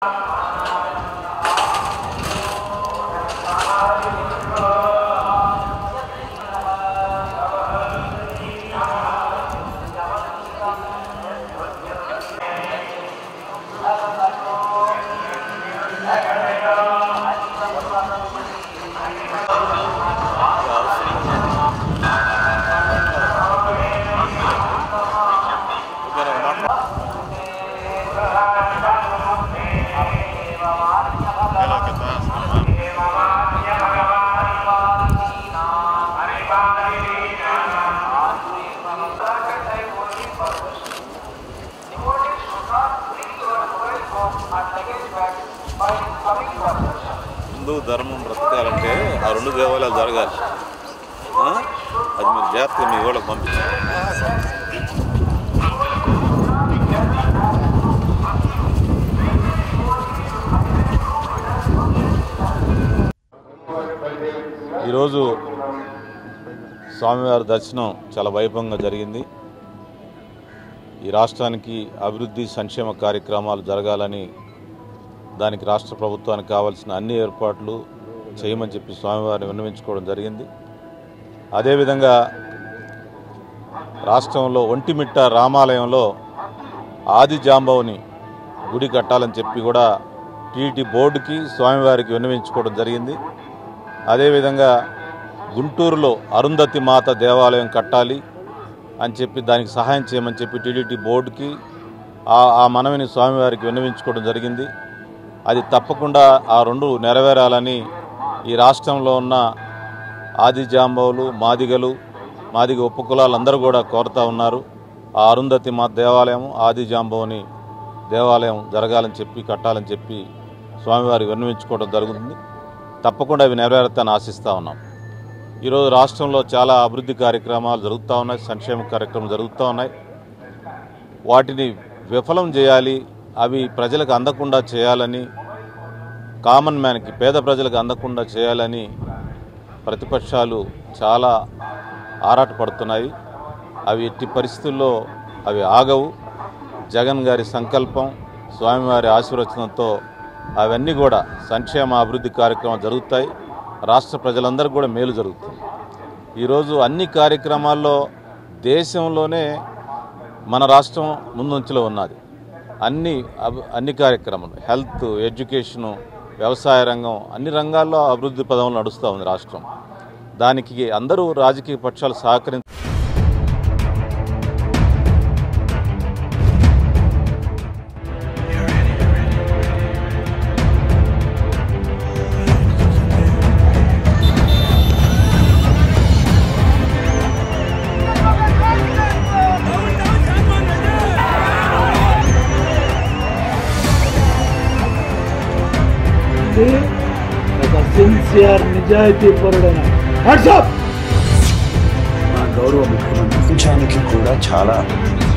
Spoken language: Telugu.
హిందూ ధర్మం బ్రతకాలంటే ఆ రెండు దేవాలయాలు జరగాలి ఆ? అది మీరు జాగ్రత్తగా మీ వాళ్ళకి పంపించాలి ఈరోజు స్వామివారి దర్శనం చాలా వైభవంగా జరిగింది ఈ రాష్ట్రానికి అభివృద్ధి సంక్షేమ కార్యక్రమాలు జరగాలని దానికి రాష్ట్ర ప్రభుత్వానికి కావాల్సిన అన్ని ఏర్పాట్లు చేయమని చెప్పి స్వామివారిని విన్నవించుకోవడం జరిగింది అదేవిధంగా రాష్ట్రంలో ఒంటిమిట్ట రామాలయంలో ఆది జాంబవుని గుడి కట్టాలని చెప్పి కూడా టీటీ బోర్డుకి స్వామివారికి విన్నవించుకోవడం జరిగింది అదేవిధంగా గుంటూరులో అరుంధతి మాత దేవాలయం కట్టాలి అని చెప్పి దానికి సహాయం చేయమని చెప్పి టీడీటీ బోర్డుకి ఆ ఆ మనవిని స్వామివారికి విన్నవించుకోవడం జరిగింది అది తప్పకుండా ఆ రెండు నెరవేరాలని ఈ రాష్ట్రంలో ఉన్న ఆది జాంబవులు మాదిగలు మాదిగ ఉపకులాలు అందరూ కూడా కోరుతా ఉన్నారు ఆ అరుంధతి మా దేవాలయం ఆది జాంబవుని దేవాలయం జరగాలని చెప్పి కట్టాలని చెప్పి స్వామివారికి విన్నవించుకోవడం జరుగుతుంది తప్పకుండా అవి నెరవేరుతాయని ఆశిస్తూ ఉన్నాం ఈరోజు రాష్ట్రంలో చాలా అభివృద్ధి కార్యక్రమాలు జరుగుతూ ఉన్నాయి సంక్షేమ కార్యక్రమాలు జరుగుతూ ఉన్నాయి వాటిని విఫలం చేయాలి అవి ప్రజలకు అందకుండా చేయాలని కామన్ మ్యాన్కి పేద ప్రజలకు అందకుండా చేయాలని ప్రతిపక్షాలు చాలా ఆరాటపడుతున్నాయి అవి ఎట్టి పరిస్థితుల్లో అవి ఆగవు జగన్ గారి సంకల్పం స్వామివారి ఆశీర్వచనంతో అవన్నీ కూడా సంక్షేమ అభివృద్ధి కార్యక్రమాలు జరుగుతాయి రాష్ట్ర ప్రజలందరికీ కూడా మేలు జరుగుతుంది ఈరోజు అన్ని కార్యక్రమాల్లో దేశంలోనే మన రాష్ట్రం ముందంచులో ఉన్నది అన్ని అభి- అన్ని కార్యక్రమాలు హెల్త్ ఎడ్యుకేషను వ్యవసాయ రంగం అన్ని రంగాల్లో అభివృద్ధి పదంలో నడుస్తూ ఉంది రాష్ట్రం దానికి అందరూ రాజకీయ పక్షాలు సహకరించి ఇది ఒక సిన్సియర్ నిజాయితీ పరుడైన వాట్సాప్ మా గౌరవ ముఖ్యమంత్రి ప్రపంచానికి కూడా చాలా